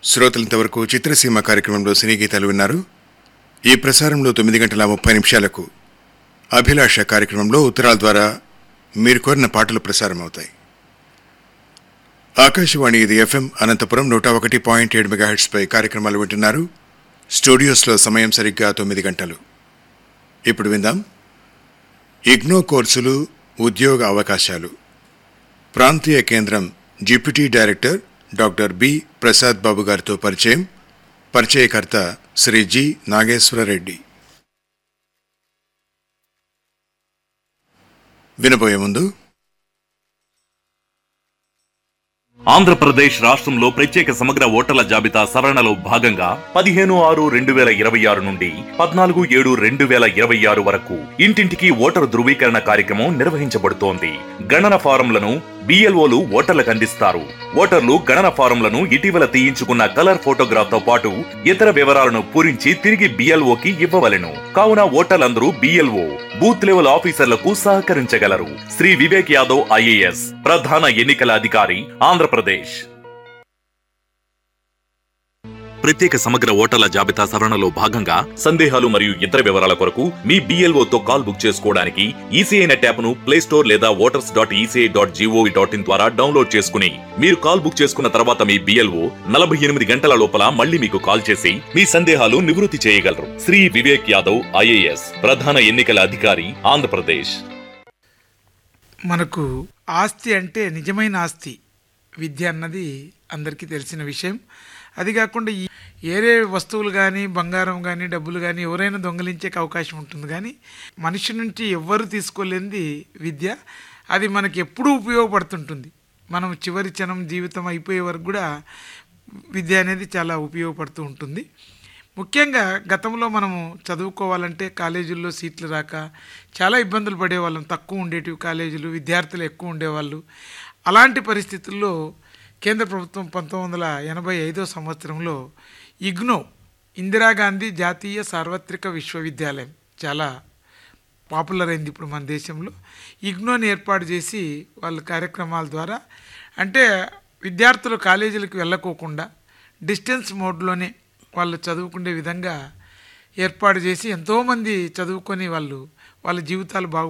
శ్రోతలంతవరకు చిత్రసీమ కార్యక్రమంలో సినీ గీతాలు విన్నారు ఈ ప్రసారంలో తొమ్మిది గంటల ముప్పై నిమిషాలకు అభిలాష కార్యక్రమంలో ఉత్తరాల ద్వారా మీరు కోరిన పాటలు ప్రసారమవుతాయి ఆకాశవాణి ఇది ఎఫ్ఎం అనంతపురం నూట ఒకటి పాయింట్ ఏడు మెగాహెట్స్పై కార్యక్రమాలు వింటున్నారు స్టూడియోస్లో సమయం సరిగ్గా తొమ్మిది గంటలు ఇప్పుడు విందాం ఇగ్నో కోర్సులు ఉద్యోగ అవకాశాలు ప్రాంతీయ కేంద్రం deputy director doctor B Prasad Babu గారితో పరిచయం పరిచయకర్త శ్రీ జి నాగేశ్వరరెడ్డి వినబోయే ముందు ఆంధ్రప్రదేశ్ రాష్ట్రంలో ప్రత్యేక సమగ్ర ఓటర్ల జాబితా సవరణలో భాగంగా పదిహేను ఆరు రెండు వేల ఇరవై ఆరు నుండి పద్నాలుగు ఏడు రెండు వేల ఇరవై ఆరు వరకు ఇంటింటికి ఓటరు ధృవీకరణ కార్యక్రమం నిర్వహించబడుతోంది గణన ఫారంలను బిఎల్ఓలు ఓటర్లకు అందిస్తారు ఓటర్లు గణన ఫారంలను ఇటీవల తీయించుకున్న కలర్ ఫోటోగ్రాఫ్ తో పాటు ఇతర వివరాలను పూరించి తిరిగి బిఎల్ఓకి ఇవ్వవలెను కావున ఓటర్లందరూ బిఎల్ఓ బూత్ లెవెల్ ఆఫీసర్లకు సహకరించగలరు శ్రీ వివేక్ యాదవ్ ఐఏఎస్ ప్రధాన ఎన్నికల అధికారి ఆంధ్రప్రదేశ్ ప్రత్యేక సమగ్ర ఓటర్ల జాబితా సవరణలో భాగంగా సందేహాలు మరియు ఇతర వివరాల కొరకు మీ BLO తో కాల్ బుక్ చేసుకోవడానికి ఈసీఐ నెట్ యాప్ ను ప్లే స్టోర్ లేదా voters dot ECI dot GOV dot IN ద్వారా డౌన్లోడ్ చేసుకుని మీరు కాల్ బుక్ చేసుకున్న తర్వాత మీ బిఎల్ఓ నలభై ఎనిమిది గంటల లోపల మళ్ళీ మీకు కాల్ చేసి మీ సందేహాలు నివృత్తి చేయగలరు శ్రీ వివేక్ యాదవ్ ఐఏఎస్ ప్రధాన ఎన్నికల అధికారి ఆంధ్రప్రదేశ్ మనకు ఆస్తి అంటే నిజమైన ఆస్తి విద్య అన్నది అందరికీ తెలిసిన విషయం అది కాకుండా ఈ ఏరే వస్తువులు కానీ బంగారం కానీ డబ్బులు కానీ ఎవరైనా దొంగలించే అవకాశం ఉంటుంది కానీ మనిషి నుంచి ఎవ్వరు తీసుకోలేనిది విద్య అది మనకి ఎప్పుడూ ఉపయోగపడుతుంటుంది మనం చివరి క్షణం జీవితం అయిపోయే వరకు కూడా విద్య అనేది చాలా ఉపయోగపడుతూ ఉంటుంది ముఖ్యంగా గతంలో మనము చదువుకోవాలంటే కాలేజీల్లో సీట్లు రాక చాలా ఇబ్బందులు పడేవాళ్ళం తక్కువ ఉండేటివి కాలేజీలు విద్యార్థులు ఎక్కువ ఉండేవాళ్ళు అలాంటి పరిస్థితుల్లో కేంద్ర ప్రభుత్వం పంతొమ్మిది వందల ఎనభై ఐదో సంవత్సరంలో ఇగ్నో ఇందిరాగాంధీ జాతీయ సార్వత్రిక విశ్వవిద్యాలయం చాలా పాపులర్ అయింది ఇప్పుడు మన దేశంలో ఇగ్నోని ఏర్పాటు చేసి వాళ్ళ కార్యక్రమాల ద్వారా అంటే విద్యార్థులు కాలేజీలకు వెళ్ళకోకుండా డిస్టెన్స్ మోడ్లోనే వాళ్ళు చదువుకునే విధంగా ఏర్పాటు చేసి ఎంతోమంది చదువుకొని వాళ్ళు వాళ్ళ జీవితాలు బాగు